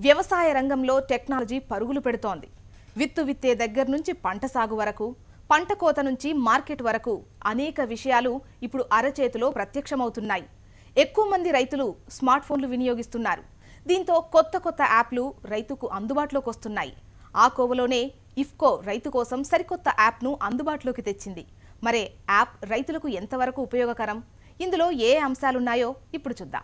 వ్యవసాయ రంగంలో టెక్నాలజీ పరుగులు పెడుతోంది విత్తు విత్తే దగ్గర నుంచి పంట సాగు వరకు పంట కోత నుంచి మార్కెట్ వరకు అనేక విషయాలు ఇప్పుడు అరచేతిలో ప్రత్యక్షమవుతున్నాయి ఎక్కువ మంది రైతులు స్మార్ట్ ఫోన్లు వినియోగిస్తున్నారు దీంతో కొత్త కొత్త యాప్లు రైతుకు అందుబాటులోకి వస్తున్నాయి ఆ కోవలోనే ఇఫ్కో రైతు కోసం సరికొత్త యాప్ను అందుబాటులోకి తెచ్చింది మరే యాప్ రైతులకు ఎంతవరకు ఉపయోగకరం ఇందులో ఏ అంశాలున్నాయో ఇప్పుడు చూద్దాం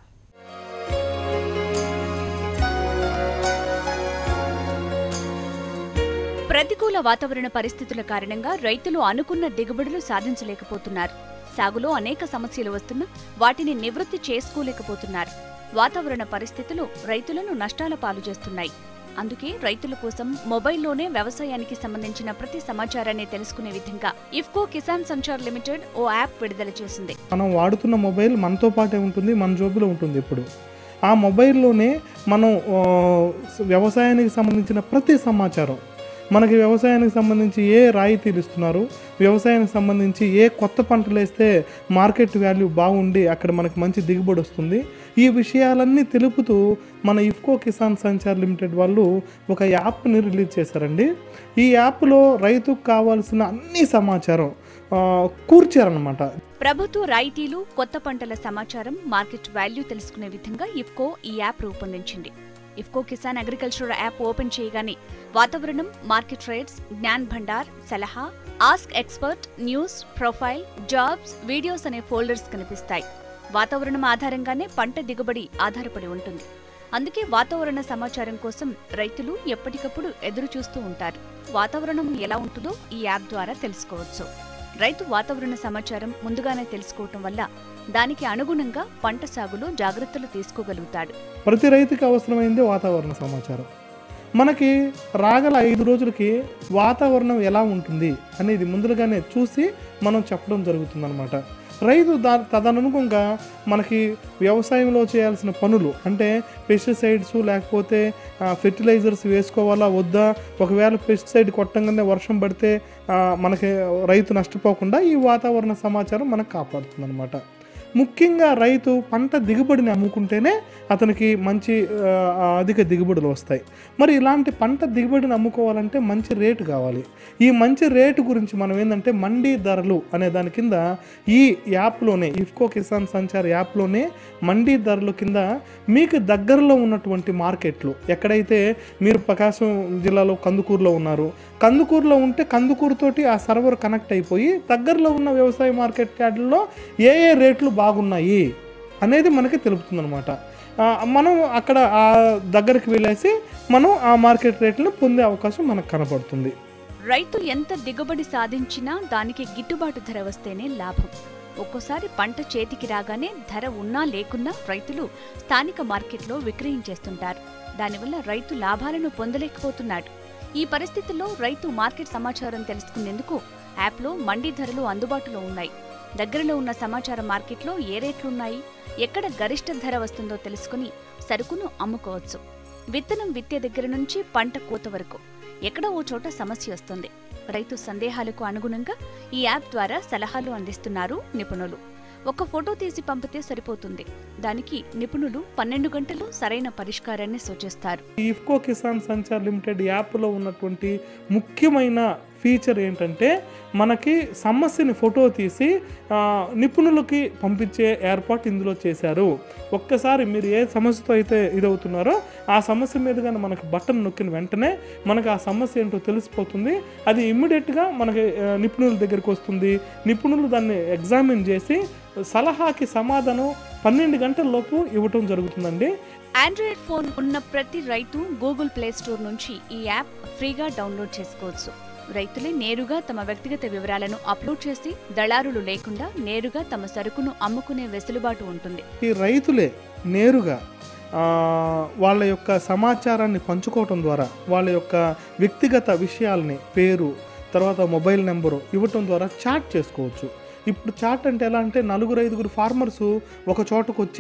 ప్రతికూల వాతావరణ పరిస్థితుల కారణంగా రైతులు అనుకున్న దిగుబడులు సాధించలేకపోతున్నారు సాగులో అనేక సమస్యలు వస్తున్నా వాటిని నివృత్తి చేసుకోలేకపోతున్నారు వాతావరణ పరిస్థితులు రైతులను నష్టాల పాలు చేస్తున్నాయి అందుకే రైతుల కోసం మొబైల్లోనే వ్యవసాయానికి సంబంధించిన ప్రతి సమాచారాన్ని తెలుసుకునే విధంగా ఇఫ్కో కిసాన్ సంచార్ లిమిటెడ్ ఓ యాప్ విడుదల చేసింది మనం వాడుతున్న మొబైల్ మనతో పాటే ఉంటుంది మన జోబులో ఉంటుంది ఇప్పుడు ఆ మొబైల్లోనే మనం ఆ, వ్యవసాయానికి సంబంధించిన ప్రతి సమాచారం మనకి వ్యవసాయానికి సంబంధించి ఏ రాయితీలు ఇస్తున్నారు వ్యవసాయానికి సంబంధించి ఏ కొత్త పంటలు వేస్తే మార్కెట్ వాల్యూ బాగుండి అక్కడ మనకి మంచి దిగుబడి వస్తుంది ఈ విషయాలన్నీ తెలుపుతూ మన ఇఫ్కో కిసాన్ సంచార్ లిమిటెడ్ వాళ్ళు ఒక యాప్ని రిలీజ్ చేశారండి ఈ యాప్లో రైతుకు కావాల్సిన అన్ని సమాచారం ఆ, కూర్చారనమాట ప్రభుత్వ రాయితీలు కొత్త పంటల సమాచారం మార్కెట్ వాల్యూ తెలుసుకునే విధంగా ఇఫ్కో ఈ యాప్ రూపొందించింది IFFCO Kisan agriculture app open చేయగానే వాతావరణం మార్కెట్ రేట్స్ జ్ఞాన్ భండార్ సలహా ask expert news profile jobs videos అనే ఫోల్డర్స్ కనిపిస్తాయి వాతావరణం ఆధారంగానే పంట దిగుబడి ఆధారపడి ఉంటుంది అందుకే వాతావరణ సమాచారం కోసం రైతులు ఎప్పటికప్పుడు ఎదురు చూస్తూ ఉంటారు వాతావరణం ఎలా ఉంటుందో ఈ యాప్ ద్వారా తెలుసుకోవచ్చు రైతు వాతావరణ సమాచారం ముందుగానే తెలుసుకోవటం వల్ల దానికి అనుగుణంగా పంట సాగులో జాగ్రత్తలు తీసుకోగలుగుతాడు ప్రతి రైతుకి అవసరమైంది వాతావరణ సమాచారం మనకి రాగల ఐదు రోజులకి వాతావరణం ఎలా ఉంటుంది అనేది ముందుగానే చూసి మనం చెప్పడం జరుగుతుందన్నమాట రైతు దా తదనుగుణంగా మనకి వ్యవసాయంలో చేయాల్సిన పనులు అంటే పెస్టిసైడ్స్ లేకపోతే ఫెర్టిలైజర్స్ వేసుకోవాలా వద్దా ఒకవేళ పెస్టిసైడ్ కొట్టంగానే వర్షం పడితే ఆ, మనకి రైతు నష్టపోకుండా ఈ వాతావరణ సమాచారం మనకు కాపాడుతుంది ముఖ్యంగా రైతు పంట దిగుబడిని అమ్ముకుంటేనే అతనికి మంచి ఆ, అధిక దిగుబడులు వస్తాయి మరి ఇలాంటి పంట దిగుబడిని అమ్ముకోవాలంటే మంచి రేటు కావాలి ఈ మంచి రేటు గురించి మనం ఏంటంటే మండీ ధరలు అనే దాని కింద ఈ యాప్లోనే ఇఫ్కో కిసాన్ సంచార్ యాప్లోనే మండీ ధరల కింద మీకు దగ్గరలో ఉన్నటువంటి మార్కెట్లు ఎక్కడైతే మీరు ప్రకాశం జిల్లాలో కందుకూరులో ఉన్నారు కందుకూరులో ఉంటే కందుకూరుతోటి ఆ సర్వర్ కనెక్ట్ అయిపోయి దగ్గరలో ఉన్న వ్యవసాయ మార్కెట్ యార్డుల్లో ఏ ఏ రేట్లు బాగున్నాయి అనేది మనకి తెలుపుతుందన్నమాట ఆ, మనం అక్కడ ఆ దగ్గరికి వెళ్ళేసి మనం ఆ మార్కెట్ రేట్లను పొందే అవకాశం మనకు కనపడుతుంది రైతు ఎంత దిగుబడి సాధించినా దానికి గిట్టుబాటు ధర వస్తేనే లాభం ఒక్కోసారి పంట చేతికి రాగానే ధర ఉన్నా లేకున్నా రైతులు స్థానిక మార్కెట్లో విక్రయించేస్తుంటారు దానివల్ల రైతు లాభాలను పొందలేకపోతున్నాడు ఈ పరిస్థితుల్లో రైతు మార్కెట్ సమాచారం తెలుసుకునేందుకు యాప్లో మండీ ధరలు అందుబాటులో ఉన్నాయి దగ్గరలో ఉన్న సమాచార మార్కెట్లో ఏ రేట్లున్నాయి ఎక్కడ గరిష్ట ధర వస్తుందో తెలుసుకుని సరుకును అమ్ముకోవచ్చు విత్తనం విత్తే దగ్గర నుంచి పంట కోత వరకు ఎక్కడో ఓ చోట సమస్య వస్తుంది రైతు సందేహాలకు అనుగుణంగా ఈ యాప్ ద్వారా సలహాలు అందిస్తున్నారు నిపుణులు ఒక ఫోటో తీసి పంపితే సరిపోతుంది దానికి నిపుణులు పన్నెండు గంటలు సరైన పరిష్కారాన్ని సూచిస్తారు ఈ ఇఫ్కో కిసాన్ సంచార్ లిమిటెడ్ యాప్లో ఉన్నటువంటి ముఖ్యమైన ఫీచర్ ఏంటంటే మనకి సమస్యని ఫోటో తీసి ఆ, నిపుణులకి పంపించే ఏర్పాటు ఇందులో చేశారు ఒక్కసారి మీరు ఏ సమస్యతో అయితే ఇదవుతున్నారో ఆ సమస్య మీద కానీ మనకి బటన్ నొక్కిన వెంటనే మనకు ఆ సమస్య ఏంటో తెలిసిపోతుంది అది ఇమ్మీడియట్గా మనకి ఆ, నిపుణుల దగ్గరికి వస్తుంది నిపుణులు దాన్ని ఎగ్జామిన్ చేసి సలహాకి సమాధానం పన్నెండు గంటల లోపు ఇవ్వటం జరుగుతుందండి ఆండ్రాయిడ్ ఫోన్ ఉన్న ప్రతి రైతు గూగుల్ ప్లే స్టోర్ నుంచి ఈ యాప్ ఫ్రీగా డౌన్లోడ్ చేసుకోవచ్చు రైతులే నేరుగా తమ వ్యక్తిగత వివరాలను అప్లోడ్ చేసి దళారులు లేకుండా నేరుగా తమ సరుకును అమ్ముకునే వెసులుబాటు ఉంటుంది ఈ రైతులే నేరుగా ఆ, వాళ్ళ యొక్క సమాచారాన్ని పంచుకోవటం ద్వారా వాళ్ళ యొక్క వ్యక్తిగత విషయాల్ని పేరు తర్వాత మొబైల్ నెంబరు ఇవ్వటం ద్వారా చాట్ చేసుకోవచ్చు ఇప్పుడు చాట్ అంటే ఎలా అంటే నలుగురు ఐదుగురు ఫార్మర్స్ ఒక చోటకు వచ్చి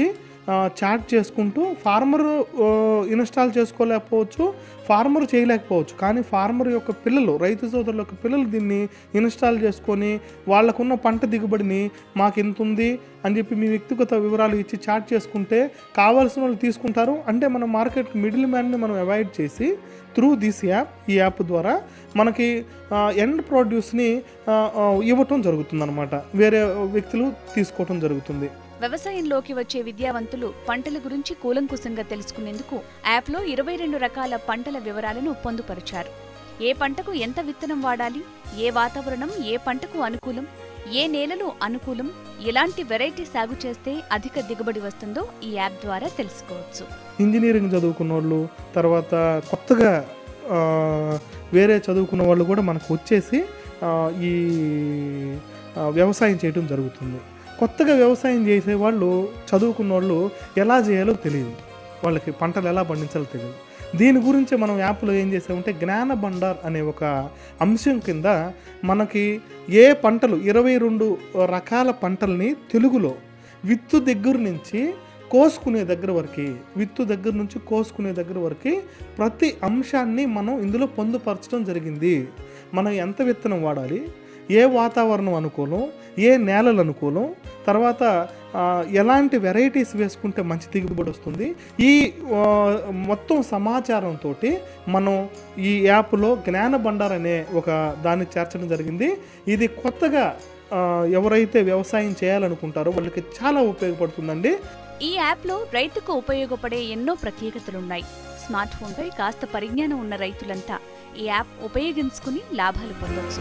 చాట్ చేసుకుంటూ ఫార్మర్ ఇన్స్టాల్ చేసుకోలేకపోవచ్చు ఫార్మర్ చేయలేకపోవచ్చు కానీ ఫార్మర్ యొక్క పిల్లలు రైతు సోదరుల యొక్క పిల్లలు దీన్ని ఇన్స్టాల్ చేసుకొని వాళ్ళకున్న పంట దిగుబడిని మాకు ఇంత ఉంది అని చెప్పి మీ వ్యక్తిగత వివరాలు ఇచ్చి చాట్ చేసుకుంటే కావాల్సిన వాళ్ళు తీసుకుంటారు అంటే మన మార్కెట్ మిడిల్ మ్యాన్ని మనం అవాయిడ్ చేసి త్రూ దిస్ యాప్ ఈ యాప్ ద్వారా మనకి ఎండ్ ప్రొడ్యూస్ని ఇవ్వటం జరుగుతుందన్నమాట వేరే వ్యక్తులు తీసుకోవటం జరుగుతుంది వ్యవసాయంలోకి వచ్చే విద్యావంతులు పంటల గురించి కూలంకుశంగా తెలుసుకునేందుకు యాప్లో ఇరవై రెండు రకాల పంటల వివరాలను పొందుపరిచారు ఏ పంటకు ఎంత విత్తనం వాడాలి ఏ వాతావరణం ఏ పంటకు అనుకూలం ఏ నేలలు అనుకూలం ఎలాంటి వెరైటీ సాగు చేస్తే అధిక దిగుబడి వస్తుందో ఈ యాప్ ద్వారా తెలుసుకోవచ్చు ఇంజనీరింగ్ చదువుకున్న వాళ్ళు తర్వాత కొత్తగా ఆ, వేరే చదువుకున్న వాళ్ళు కూడా మనకు వచ్చేసి ఆ, ఈ ఆ, వ్యవసాయం చేయడం జరుగుతుంది కొత్తగా వ్యవసాయం చేసే వాళ్ళు చదువుకున్న వాళ్ళు ఎలా చేయాలో తెలియదు వాళ్ళకి పంటలు ఎలా పండించాలో తెలియదు దీని గురించి మనం యాప్లో ఏం చేసామంటే జ్ఞాన బండార్ అనే ఒక అంశం కింద మనకి ఏ పంటలు ఇరవై రెండు రకాల పంటల్ని తెలుగులో విత్తు దగ్గర నుంచి కోసుకునే దగ్గర వరకు విత్తు దగ్గర నుంచి కోసుకునే దగ్గర వరకు ప్రతి అంశాన్ని మనం ఇందులో పొందుపరచడం జరిగింది మనం ఎంత విత్తనం వాడాలి ఏ వాతావరణం అనుకూలం ఏ నేలలు అనుకూలం తర్వాత ఆ, ఎలాంటి వెరైటీస్ వేసుకుంటే మంచి దిగుబడి వస్తుంది ఈ ఆ, మొత్తం సమాచారంతో మనం ఈ యాప్లో జ్ఞాన బండార్ అనే ఒక దాన్ని చేర్చడం జరిగింది ఇది కొత్తగా ఆ, ఎవరైతే వ్యవసాయం చేయాలనుకుంటారో వాళ్ళకి చాలా ఉపయోగపడుతుందండి ఈ యాప్లో రైతుకు ఉపయోగపడే ఎన్నో ప్రత్యేకతలున్నాయి స్మార్ట్ ఫోన్పై కాస్త పరిజ్ఞానం ఉన్న రైతులంతా ఈ యాప్ ఉపయోగించుకుని లాభాలు పొందొచ్చు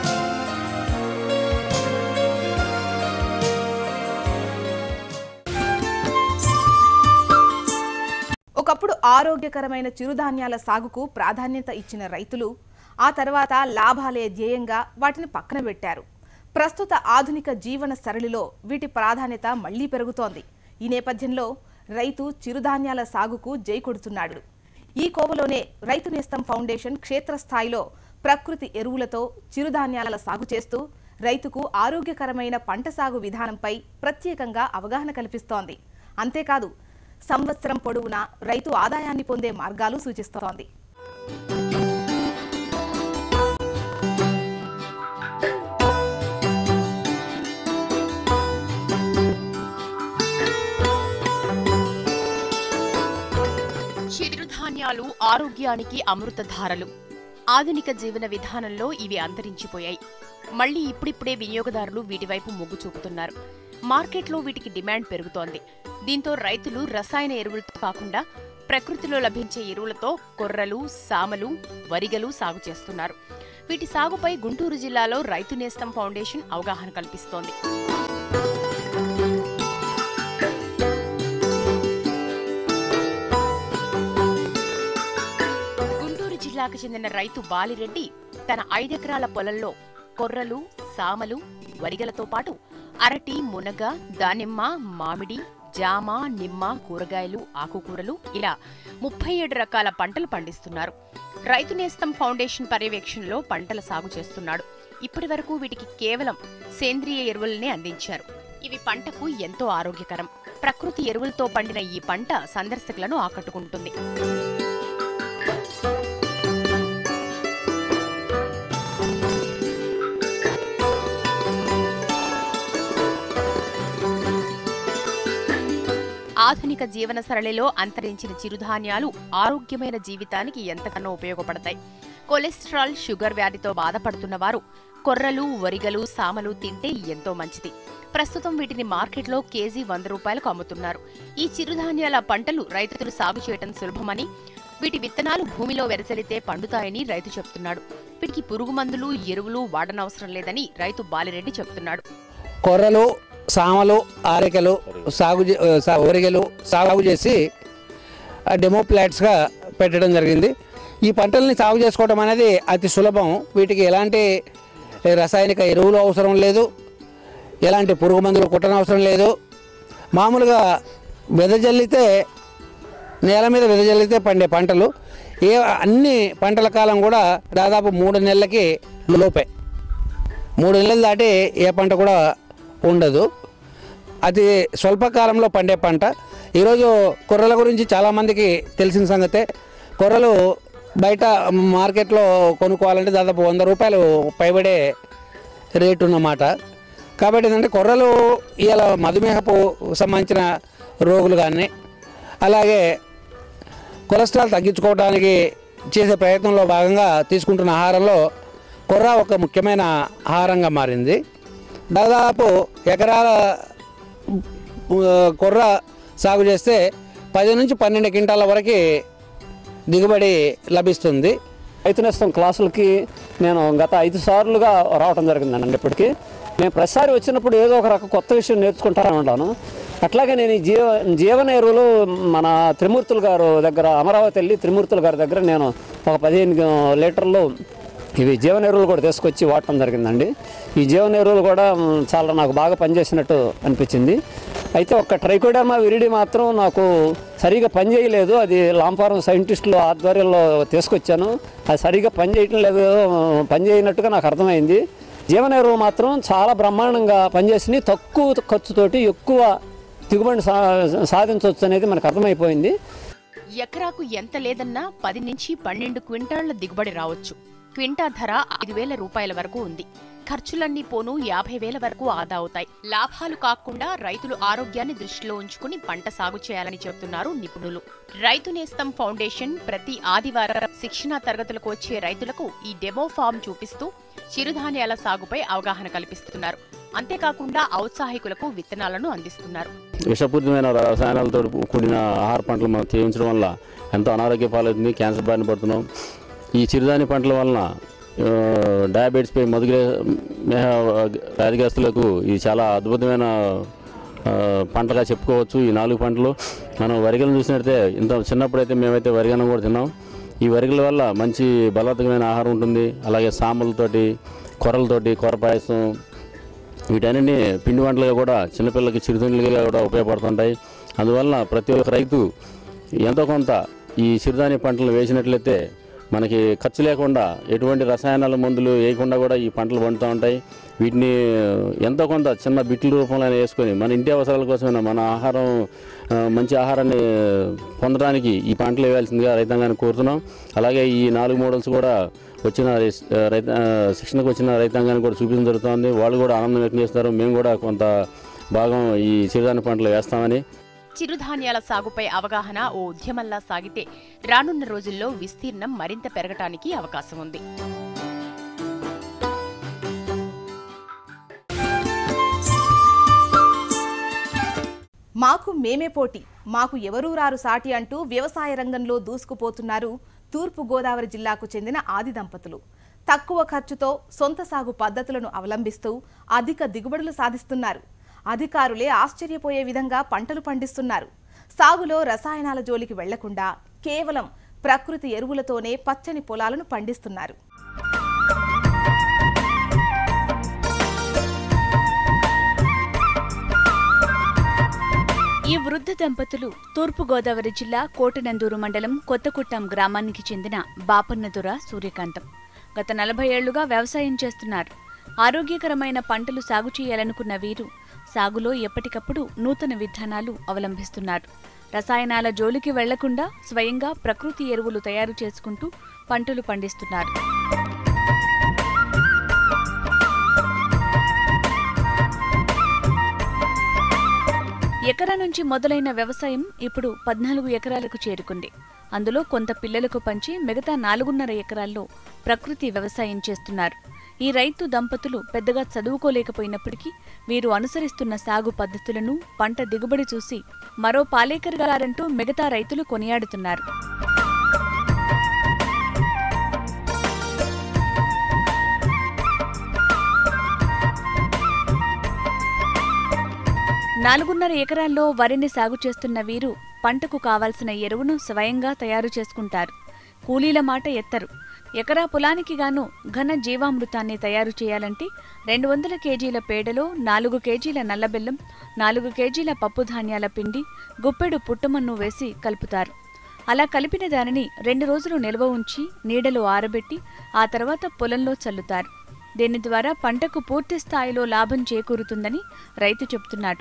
ఒకప్పుడు ఆరోగ్యకరమైన చిరుధాన్యాల సాగుకు ప్రాధాన్యత ఇచ్చిన రైతులు ఆ తర్వాత లాభాలే ధ్యేయంగా వాటిని పక్కన పెట్టారు ప్రస్తుత ఆధునిక జీవన సరళిలో వీటి ప్రాధాన్యత మళ్లీ పెరుగుతోంది ఈ నేపథ్యంలో రైతు చిరుధాన్యాల సాగుకు జై కొడుతున్నాడు ఈ కోవలోనే రైతు నేస్తం ఫౌండేషన్ క్షేత్రస్థాయిలో ప్రకృతి ఎరువులతో చిరుధాన్యాల సాగు చేస్తూ రైతుకు ఆరోగ్యకరమైన పంట సాగు విధానంపై ప్రత్యేకంగా అవగాహన కల్పిస్తోంది అంతేకాదు సంవత్సరం పొడవునా రైతు ఆదాయాన్ని పొందే మార్గాలు సూచిస్తోంది చిరుధాన్యాలు ఆరోగ్యానికి అమృతధారలు ఆధునిక జీవన విధానంలో ఇవి అంతరించిపోయాయి మళ్ళీ ఇప్పుడిప్పుడే వినియోగదారులు వీటి వైపు మొగ్గు చూపుతున్నారు మార్కెట్లో వీటికి డిమాండ్ పెరుగుతోంది దీంతో రైతులు రసాయన ఎరువులతో కాకుండా ప్రకృతిలో లభించే ఎరువులతో కొర్రలు సామలు వరిగలు సాగు చేస్తున్నారు వీటి సాగుపై గుంటూరు జిల్లాలో రైతు నేస్తం ఫౌండేషన్ అవగాహన కల్పిస్తోంది గుంటూరు జిల్లాకు చెందిన రైతు బాలిరెడ్డి తన ఐదెకరాల పొలంలో కొర్రలు సామలు వరిగలతో పాటు అరటి మునగ దానిమ్మ మామిడి జామ నిమ్మ కూరగాయలు ఆకుకూరలు ఇలా ముప్పై ఏడు రకాల పంటలు పండిస్తున్నారు రైతు నేస్తం ఫౌండేషన్ పర్యవేక్షణలో పంటల సాగు చేస్తున్నాడు ఇప్పటి వరకు వీటికి కేవలం సేంద్రియ ఎరువులనే అందించారు ఇవి పంటకు ఎంతో ఆరోగ్యకరం ప్రకృతి ఎరువులతో పండిన ఈ పంట సందర్శకులను ఆకట్టుకుంటుంది ఆధునిక జీవన సరళిలో అంతరించిన చిరుధాన్యాలు ఆరోగ్యమైన జీవితానికి ఎంతగానో ఉపయోగపడతాయి కొలెస్ట్రాల్ షుగర్ వ్యాధితో బాధపడుతున్న వారు కొర్రలు వరిగలు సామలు తింటే ఎంతో మంచిది ప్రస్తుతం వీటిని మార్కెట్లో కేజీ వంద రూపాయలకు అమ్ముతున్నారు ఈ చిరుధాన్యాల పంటలు రైతులు సాగు చేయటం సులభమని వీటి విత్తనాలు భూమిలో వెరసలితే పండుతాయని రైతు చెప్తున్నాడు వీటికి పురుగు మందులు ఎరువులు వాడనవసరం లేదని రైతు బాలిరెడ్డి చెప్తున్నాడు కొర్రలు సామలు ఆరికలు సాగు చే- సా- ఒరిగలు సాగు చేసి ఆ, డెమో ప్లాట్స్గా పెట్టడం జరిగింది ఈ పంటల్ని సాగు చేసుకోవడం అనేది అతి సులభం వీటికి ఎలాంటి రసాయనిక ఎరువులు అవసరం లేదు ఎలాంటి పురుగు మందులు కుట్టనవసరం లేదు మామూలుగా వెదజల్లితే నేల మీద వెదజల్లితే పండే పంటలు ఏ అన్ని పంటల కాలం కూడా దాదాపు మూడు నెలలకి లోపే మూడు నెలలు దాటి ఏ పంట కూడా ఉండదు అతి స్వల్పకాలంలో పండే పంట ఈరోజు కొర్రల గురించి చాలామందికి తెలిసిన సంగతే కొర్రలు బయట మార్కెట్లో కొనుక్కోవాలంటే దాదాపు వంద రూపాయలు పైబడే రేటు ఉన్నమాట కాబట్టి ఏంటంటే కొర్రలు ఇవాళ మధుమేహపు సంబంధించిన రోగులు కానీ అలాగే కొలెస్ట్రాల్ తగ్గించుకోవడానికి చేసే ప్రయత్నంలో భాగంగా తీసుకుంటున్న ఆహారంలో కొర్ర ఒక ముఖ్యమైన ఆహారంగా మారింది దాదాపు ఎకరాల ఆ, కొర్ర సాగు చేస్తే పది నుంచి పన్నెండు క్వింటాల వరకు దిగుబడి లభిస్తుంది రైతు నేస్తం క్లాసులకి నేను గత ఐదు సార్లుగా రావడం జరిగిందండి ఇప్పటికి నేను ప్రతిసారి వచ్చినప్పుడు ఏదో ఒక రకం కొత్త విషయం నేర్చుకుంటానే ఉంటాను అట్లాగే నేను ఈ జీవ జీవన ఎరువులు మన త్రిమూర్తులు గారు దగ్గర అమరావతి వెళ్ళి త్రిమూర్తుల గారి దగ్గర నేను ఒక పదిహేను లీటర్లు ఇవి జీవన ఎరువులు కూడా తీసుకొచ్చి వాడటం జరిగిందండి ఈ జీవన ఎరువులు కూడా మ్, చాలా నాకు బాగా పనిచేసినట్టు అనిపించింది అయితే ఒక ట్రైకోడర్మా విరిడి మాత్రం నాకు సరిగా పనిచేయలేదు అది లాంఫారం సైంటిస్టుల ఆధ్వర్యంలో తీసుకొచ్చాను అది సరిగా పనిచేయటం లేదు పనిచేయనట్టుగా నాకు అర్థమైంది జీవన ఎరువు మాత్రం చాలా బ్రహ్మాండంగా పనిచేసింది తక్కువ ఖర్చుతోటి ఎక్కువ దిగుబడి సా సాధించవచ్చు అనేది మనకు అర్థమైపోయింది ఎకరాకు ఎంత లేదన్నా పది నుంచి పన్నెండు క్వింటాళ్ల దిగుబడి రావచ్చు క్వింటా ధర ఐదు వేల రూపాయల వరకు ఉంది ఖర్చులన్నీ పోను యాభై వేల వరకు ఆదా అవుతాయి లాభాలు కాకుండా రైతులు ఆరోగ్యాన్ని దృష్టిలో ఉంచుకుని పంట సాగు చేయాలని చెబుతున్నారు నిపుణులు రైతు నేస్తం ఫౌండేషన్ ప్రతి ఆదివారం శిక్షణా తరగతులకు వచ్చే రైతులకు ఈ డెమో ఫామ్ చూపిస్తూ చిరుధాన్యాల సాగుపై అవగాహన కల్పిస్తున్నారు అంతేకాకుండా ఔత్సాహికులకు విత్తనాలను అందిస్తున్నారు విషపూరితమైన రసాయనాలతో కూడిన ఆహార పంటలు మనం సేవించడం వల్ల ఎంతో అనారోగ్య పాలవుతుంది క్యాన్సర్ బారిన పడుతున్నాం ఈ చిరుధాన్య పంటల వలన ఆ, డయాబెటీస్పై మధుగ్రే మేహ వ్యాధిగ్రస్తులకు ఇది చాలా అద్భుతమైన ఆ, పంటగా చెప్పుకోవచ్చు ఈ నాలుగు పంటలు మనం వరిగలను చూసినట్టే ఇంత చిన్నప్పుడైతే మేమైతే వరిగనం కూడా తిన్నాం ఈ వరిగల వల్ల మంచి బలవర్తకమైన ఆహారం ఉంటుంది అలాగే సామలతోటి కొర్రలతోటి కొర్ర పాయసం వీటన్నిటిని పిండి వంటలుగా కూడా చిన్నపిల్లలకి చిరుతిండ్లుగా కూడా ఉపయోగపడుతుంటాయి అందువలన ప్రతి ఒక్క రైతు ఎంతో కొంత ఈ చిరుధాన్య పంటలు వేసినట్లయితే మనకి ఖర్చు లేకుండా ఎటువంటి రసాయనాల మందులు వేయకుండా కూడా ఈ పంటలు పండుతూ ఉంటాయి వీటిని ఎంతో కొంత చిన్న బిట్ల రూపంలో అయినా వేసుకొని మన ఇంటి అవసరాల కోసమైనా మన ఆహారం ఆ, మంచి ఆహారాన్ని పొందడానికి ఈ పంటలు వేయాల్సిందిగా రైతాంగాన్ని కోరుతున్నాం అలాగే ఈ నాలుగు మోడల్స్ కూడా వచ్చిన రైస్- ఆ, రైత ఆ, శిక్షణకు వచ్చిన రైతాంగాన్ని కూడా చూపించడం జరుగుతుంది వాళ్ళు కూడా ఆనందం వ్యక్తం చేస్తారు మేము కూడా కొంత భాగం ఈ చిరుధాన్య పంటలు వేస్తామని చిరుధాన్యాల సాగుపై అవగాహన ఓ ఉద్యమంలా సాగితే రానున్న రోజుల్లో విస్తీర్ణం మరింత పెరగటానికి అవకాశం ఉంది మాకు మేమే పోటీ మాకు ఎవరూ రారు సాటి అంటూ వ్యవసాయ రంగంలో దూసుకుపోతున్నారు తూర్పు గోదావరి జిల్లాకు చెందిన ఆది దంపతులు తక్కువ ఖర్చుతో సొంత సాగు పద్ధతులను అవలంబిస్తూ అధిక దిగుబడులు సాధిస్తున్నారు అధికారులే ఆశ్చర్యపోయే విధంగా పంటలు పండిస్తున్నారు సాగులో రసాయనాల జోలికి వెళ్లకుండా కేవలం ప్రకృతి ఎరువులతోనే పచ్చని పొలాలను పండిస్తున్నారు ఈ వృద్ధ దంపతులు తూర్పుగోదావరి జిల్లా కోటనందూరు మండలం కొత్తకుట్టం గ్రామానికి చెందిన బాపన్నదుర సూర్యకాంతం గత నలభై ఏళ్లుగా వ్యవసాయం చేస్తున్నారు ఆరోగ్యకరమైన పంటలు సాగు చేయాలనుకున్న వీరు సాగులో ఎప్పటికప్పుడు నూతన విధానాలు అవలంబిస్తున్నారు రసాయనాల జోలికి వెళ్లకుండా స్వయంగా ప్రకృతి ఎరువులు తయారు చేసుకుంటూ పంటలు పండిస్తున్నారు ఎకరా నుంచి మొదలైన వ్యవసాయం ఇప్పుడు పద్నాలుగు ఎకరాలకు చేరుకుంది అందులో కొంత పిల్లలకు పంచి మిగతా నాలుగున్నర ఎకరాల్లో ప్రకృతి వ్యవసాయం చేస్తున్నారు ఈ రైతు దంపతులు పెద్దగా చదువుకోలేకపోయినప్పటికీ వీరు అనుసరిస్తున్న సాగు పద్ధతులను పంట దిగుబడి చూసి మరో పాలేకర్ గారంటూ మిగతా రైతులు కొనియాడుతున్నారు నాలుగున్నర ఎకరాల్లో వరిని సాగు చేస్తున్న వీరు పంటకు కావాల్సిన ఎరువును స్వయంగా తయారు చేసుకుంటారు కూలీల మాట ఎత్తరు ఎకరా పొలానికి గాను ఘన జీవామృతాన్ని తయారు చేయాలంటే రెండు వందల కేజీల పేడలో నాలుగు కేజీల నల్లబెల్లం నాలుగు కేజీల పప్పు ధాన్యాల పిండి గుప్పెడు పుట్టమన్ను వేసి కలుపుతారు అలా కలిపిన దానిని రెండు రోజులు నిల్వ ఉంచి నీడలో ఆరబెట్టి ఆ తర్వాత పొలంలో చల్లుతారు దీని ద్వారా పంటకు పూర్తి స్థాయిలో లాభం చేకూరుతుందని రైతు చెబుతున్నాడు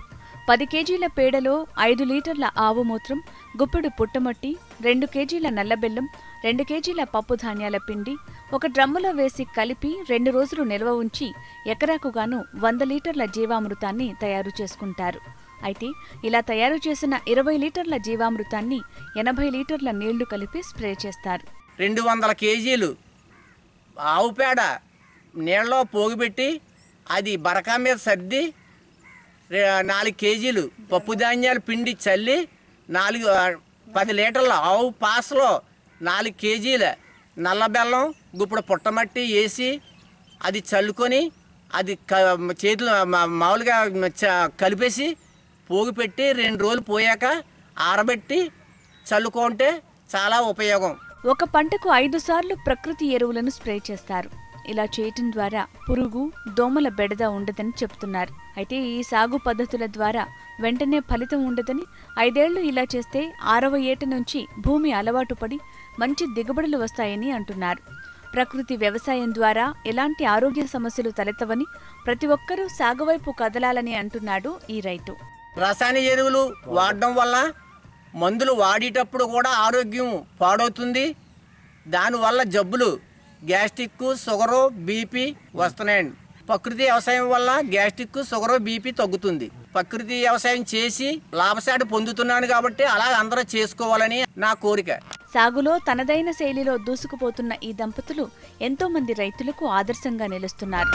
పది కేజీల పేడలో ఐదు లీటర్ల ఆవు మూత్రం గుప్పెడు పుట్టమట్టి రెండు కేజీల నల్లబెల్లం రెండు కేజీల పప్పు ధాన్యాల పిండి ఒక డ్రమ్ములో వేసి కలిపి రెండు రోజులు నిల్వ ఉంచి ఎకరాకు గాను వంద లీటర్ల జీవామృతాన్ని తయారు చేసుకుంటారు అయితే ఇలా తయారు చేసిన ఇరవై లీటర్ల జీవామృతాన్ని ఎనభై లీటర్ల నీళ్లు కలిపి స్ప్రే చేస్తారు రెండు వందల కేజీలు ఆవు పేడ నీళ్ళలో పోగుపెట్టి అది బరకా మీద సర్ది రే- నాలుగు కేజీలు పప్పు ధాన్యాలు పిండి చల్లి నాలుగు ఆ, పది లీటర్ల ఆవు పాసలో నాలుగు కేజీల నల్ల బెల్లం గుప్పుడు పుట్టమట్టి వేసి అది చల్లుకొని అది క చేతులు మా- మామూలుగా చ- కలిపేసి పోగు పెట్టి రెండు రోజులు పోయాక ఆరబెట్టి చల్లుకుంటే చాలా ఉపయోగం ఒక పంటకు ఐదు సార్లు ప్రకృతి ఎరువులను స్ప్రే చేస్తారు ఇలా చేయటం ద్వారా పురుగు దోమల బెడద ఉండదని చెప్తున్నారు అయితే ఈ సాగు పద్ధతుల ద్వారా వెంటనే ఫలితం ఉండదని ఐదేళ్లు ఇలా చేస్తే ఆరవ ఏట నుంచి భూమి అలవాటు పడి మంచి దిగుబడులు వస్తాయని అంటున్నారు ప్రకృతి వ్యవసాయం ద్వారా ఎలాంటి ఆరోగ్య సమస్యలు తలెత్తవని ప్రతి ఒక్కరూ సాగువైపు కదలాలని అంటున్నాడు ఈ రైతు రసాయన ఎరువులు వాడడం వల్ల మందులు వాడేటప్పుడు కూడా ఆరోగ్యం పాడవుతుంది దానివల్ల జబ్బులు గ్యాస్ట్రిక్ షుగరు బీపీ వస్తున్నాయండి ప్రకృతి వ్యవసాయం వల్ల గ్యాస్ట్రిక్ షుగరు బీపీ తగ్గుతుంది ప్రకృతి వ్యవసాయం చేసి లాభసాటి పొందుతున్నాను కాబట్టి అలా అందరూ చేసుకోవాలని నా కోరిక సాగులో తనదైన శైలిలో దూసుకుపోతున్న ఈ దంపతులు ఎంతో మంది రైతులకు ఆదర్శంగా నిలుస్తున్నారు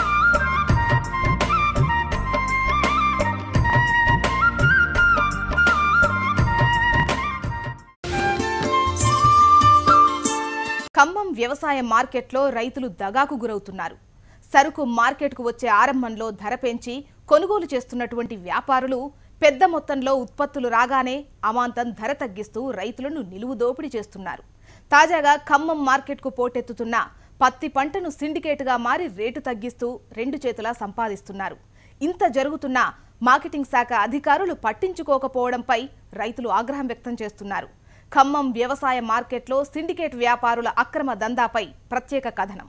ఖమ్మం వ్యవసాయ మార్కెట్లో రైతులు దగాకు గురవుతున్నారు సరుకు మార్కెట్కు వచ్చే ఆరంభంలో ధర పెంచి కొనుగోలు చేస్తున్నటువంటి వ్యాపారులు పెద్ద మొత్తంలో ఉత్పత్తులు రాగానే అమాంతం ధర తగ్గిస్తూ రైతులను నిలువు దోపిడీ చేస్తున్నారు తాజాగా ఖమ్మం మార్కెట్కు పోటెత్తుతున్న పత్తి పంటను సిండికేట్గా మారి రేటు తగ్గిస్తూ రెండు చేతులా సంపాదిస్తున్నారు ఇంత జరుగుతున్నా మార్కెటింగ్ శాఖ అధికారులు పట్టించుకోకపోవడంపై రైతులు ఆగ్రహం వ్యక్తం చేస్తున్నారు ఖమ్మం వ్యవసాయ మార్కెట్లో సిండికేట్ వ్యాపారుల అక్రమ దందాపై ప్రత్యేక కథనం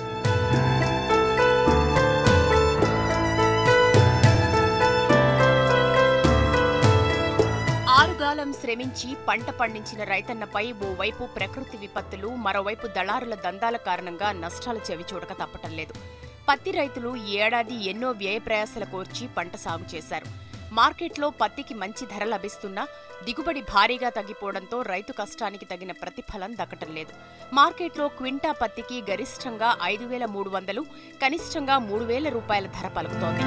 ఆరుగాలం శ్రమించి పంట పండించిన రైతన్నపై ఓవైపు ప్రకృతి విపత్తులు మరోవైపు దళారుల దందాల కారణంగా నష్టాలు చెవిచూడక తప్పటం లేదు పత్తి రైతులు ఈ ఏడాది ఎన్నో వ్యయ ప్రయాసాల కోర్చి పంట సాగు చేశారు మార్కెట్లో పత్తికి మంచి ధర లభిస్తున్నా దిగుబడి భారీగా తగ్గిపోవడంతో రైతు కష్టానికి తగిన ప్రతిఫలం దక్కటం లేదు మార్కెట్లో క్వింటా పత్తికి గరిష్టంగా ఐదు వేల మూడు వందలు కనిష్టంగా మూడు వేల రూపాయల ధర పలుకుతోంది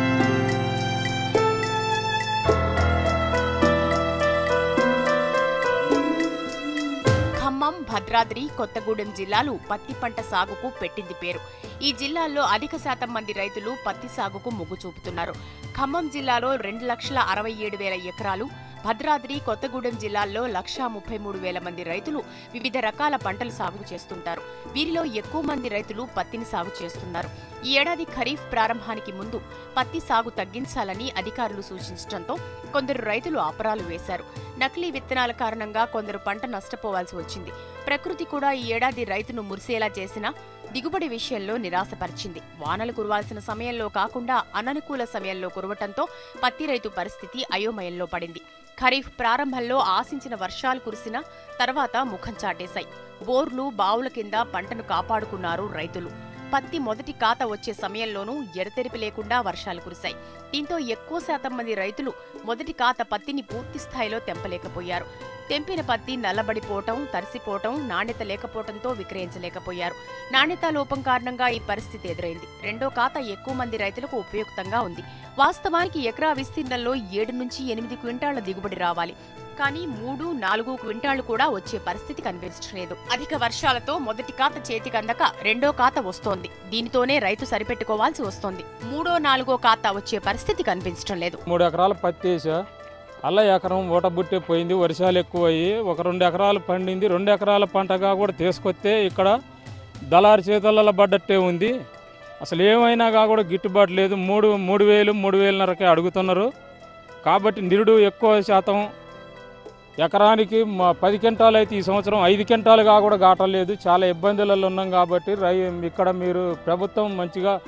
ఖమ్మం భద్రాద్రి కొత్తగూడెం జిల్లాలు పత్తి పంట సాగుకు పెట్టింది పేరు ఈ జిల్లాల్లో అధిక శాతం మంది రైతులు పత్తి సాగుకు మొగ్గు చూపుతున్నారు ఖమ్మం జిల్లాలో రెండు లక్షల అరవై ఏడు వేల ఎకరాలు భద్రాద్రి కొత్తగూడెం జిల్లాల్లో లక్షా ముప్పై మూడు వేల మంది రైతులు వివిధ రకాల పంటలు సాగు చేస్తుంటారు వీరిలో ఎక్కువ మంది రైతులు పత్తిని సాగు చేస్తున్నారు ఈ ఏడాది ఖరీఫ్ ప్రారంభానికి ముందు పత్తి సాగు తగ్గించాలని అధికారులు సూచించడంతో కొందరు రైతులు ఆపరాలు వేశారు నకిలీ విత్తనాల కారణంగా కొందరు పంట నష్టపోవాల్సి వచ్చింది ప్రకృతి కూడా ఈ ఏడాది రైతును మురిసేలా చేసినా దిగుబడి విషయంలో నిరాశపరిచింది వానలు కురవాల్సిన సమయంలో కాకుండా అననుకూల సమయంలో కురవటంతో పత్తి రైతు పరిస్థితి అయోమయంలో పడింది ఖరీఫ్ ప్రారంభంలో ఆశించిన వర్షాలు కురిసినా తర్వాత ముఖం చాటేశాయి బోర్లు బావుల కింద పంటను కాపాడుకున్నారు రైతులు పత్తి మొదటి కాత వచ్చే సమయంలోనూ ఎడతెరిపి లేకుండా వర్షాలు కురిశాయి దీంతో ఎక్కువ శాతం మంది రైతులు మొదటి కాత పత్తిని పూర్తి స్థాయిలో తెంపలేకపోయారు తెంపిన పత్తి నల్లబడిపోవటం తడిసిపోవటం నాణ్యత లేకపోవడంతో విక్రయించలేకపోయారు నాణ్యత లోపం కారణంగా ఈ పరిస్థితి ఎదురైంది రెండో ఖాతా ఎక్కువ మంది రైతులకు ఉపయుక్తంగా ఉంది వాస్తవానికి ఎకరా విస్తీర్ణంలో ఏడు నుంచి ఎనిమిది క్వింటాళ్ల దిగుబడి రావాలి కానీ మూడు నాలుగు క్వింటాళ్లు కూడా వచ్చే పరిస్థితి కనిపించలేదు అధిక వర్షాలతో మొదటి ఖాత చేతికి అందక రెండో ఖాత వస్తోంది దీనితోనే రైతు సరిపెట్టుకోవాల్సి వస్తోంది మూడో నాలుగో ఖాతా వచ్చే పరిస్థితి కనిపించడం లేదు మూడు ఎకరాలు పత్తి వేసా అల్ల ఎకరం ఊటబుట్టే పోయింది వర్షాలు ఎక్కువయ్యి ఒక రెండు ఎకరాలు పండింది రెండు ఎకరాల పంటగా కూడా తీసుకొస్తే ఇక్కడ దళారు చేతులలో పడ్డట్టే ఉంది అసలు ఏమైనా కా కూడా గిట్టుబాటు లేదు మూడు మూడు వేలు మూడు వేలున్నరకే అడుగుతున్నారు కాబట్టి నిరుడు ఎక్కువ శాతం ఎకరానికి మా పది క్వింటాలు అయితే ఈ సంవత్సరం ఐదు క్వింటాలుగా కూడా గాటలేదు చాలా ఇబ్బందులలో ఉన్నాం కాబట్టి రై ఇక్కడ మీరు ప్రభుత్వం మంచిగా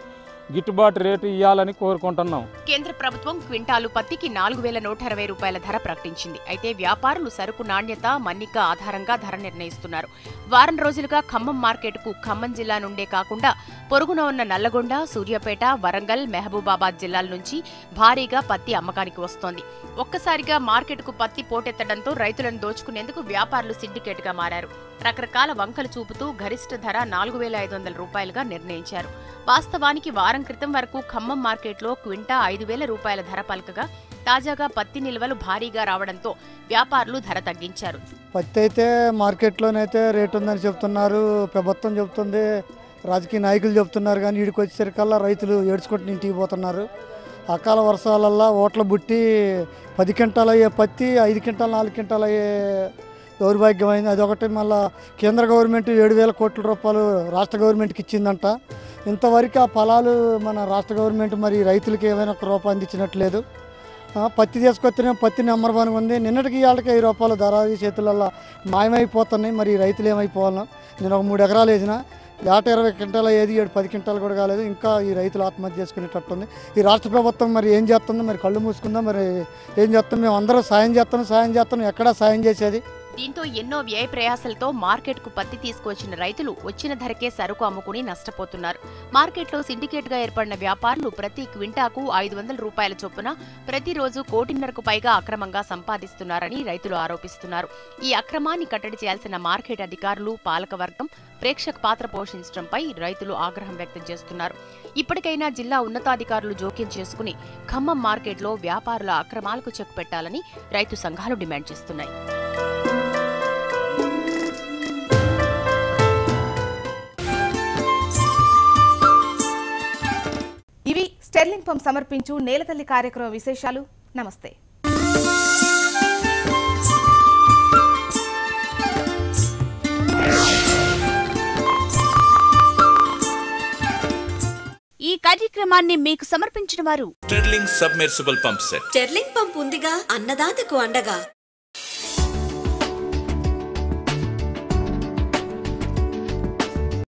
గిట్టుబాటు రేటు ఇవ్వాలని కోరుకుంటున్నాం కేంద్ర ప్రభుత్వం క్వింటాలు పత్తికి నాలుగు వేల నూట అరవై రూపాయల ధర ప్రకటించింది అయితే వ్యాపారులు సరుకు నాణ్యత మన్నిక ఆధారంగా ధర నిర్ణయిస్తున్నారు వారం రోజులుగా ఖమ్మం మార్కెట్కు ఖమ్మం జిల్లా నుండే కాకుండా పొరుగున ఉన్న నల్లగొండ సూర్యాపేట వరంగల్ మహబూబాబాద్ జిల్లాల నుంచి భారీగా పత్తి అమ్మకానికి వస్తోంది ఒక్కసారిగా మార్కెట్కు పత్తి పోటెత్తడంతో రైతులను దోచుకునేందుకు వ్యాపారులు సిండికేట్ గా మారారు రకరకాల వంకలు చూపుతూ గరిష్ట ధర నాలుగు వేల ఐదు వందల రూపాయలుగా నిర్ణయించారు వాస్తవానికి వారం క్రితం వరకు ఖమ్మం మార్కెట్లో క్వింటా ఐదు వేల రూపాయల ధర పలకగా తాజాగా పత్తి నిల్వలు భారీగా రావడంతో వ్యాపారులు ధర తగ్గించారు పత్తి అయితే మార్కెట్లోనైతే రేటు ఉందని చెప్తున్నారు ప్రభుత్వం చెప్తుంది రాజకీయ నాయకులు చెప్తున్నారు కానీ వీడికి వచ్చేసరికల్లా రైతులు ఏడ్చుకుంటూ ఇంటికి పోతున్నారు అకాల వర్షాలల్లో ఓట్ల బుట్టి పది క్వింటాలు అయ్యే పత్తి ఐదు క్వింటాలు నాలుగు క్వింటాలు అయ్యే దౌర్భాగ్యమైంది అదొకటి మళ్ళా కేంద్ర గవర్నమెంట్ ఏడు వేల కోట్ల రూపాయలు రాష్ట్ర గవర్నమెంట్కి ఇచ్చిందంట ఇంతవరకు ఆ ఫలాలు మన రాష్ట్ర గవర్నమెంట్ మరి రైతులకి ఏమైనా ఒక రూపాయి అందించినట్లేదు ఆ, పత్తి తీసుకొస్తేనే పత్తి నెంబర్ వన్ ఉంది నిన్నటికి ఇవాళకి వెయ్యి రూపాయలు ధరాది చేతులలో మాయమైపోతున్నాయి మరి ఈ రైతులు ఏమైపోవాలను నేను ఒక మూడు ఎకరాలు వేసిన ఏట ఇరవై క్వింటాలు ఏది ఏడు పది క్వింటాలు కూడా కాలేదు ఇంకా ఈ రైతులు ఆత్మహత్య చేసుకునేటట్టుంది ఈ రాష్ట్ర ప్రభుత్వం మరి ఏం చేస్తుందో మరి కళ్ళు మూసుకుందా మరి ఏం చేస్తాం మేము అందరూ సాయం చేస్తాం సాయం చేస్తాం ఎక్కడా సాయం చేసేది దీంతో ఎన్నో వ్యయ ప్రయాసలతో మార్కెట్కు పత్తి తీసుకువచ్చిన రైతులు వచ్చిన ధరకే సరుకు అమ్ముకుని నష్టపోతున్నారు మార్కెట్లో సిండికేట్ గా ఏర్పడిన వ్యాపారులు ప్రతి క్వింటాకు ఐదు వందల రూపాయల చొప్పున ప్రతిరోజు కోటిన్నరకు పైగా అక్రమంగా సంపాదిస్తున్నారని రైతులు ఆరోపిస్తున్నారు ఈ అక్రమాన్ని కట్టడి చేయాల్సిన మార్కెట్ అధికారులు పాలకవర్గం ప్రేక్షక పాత్ర పోషించడంపై రైతులు ఆగ్రహం వ్యక్తం చేస్తున్నారు ఇప్పటికైనా జిల్లా ఉన్నతాధికారులు జోక్యం చేసుకుని ఖమ్మం మార్కెట్లో వ్యాపారుల అక్రమాలకు చెక్ పెట్టాలని రైతు సంఘాలు డిమాండ్ చేస్తున్నాయి ఇవి స్టెర్లింగ్ పంప్ సమర్పించు నేలతల్లి కార్యక్రమ విశేషాలు నమస్తే ఈ కార్యక్రమాన్ని మీకు సమర్పించిన వారు Sterling submersible pump set Sterling pump ఉందిగా అన్నదాతకు అండగా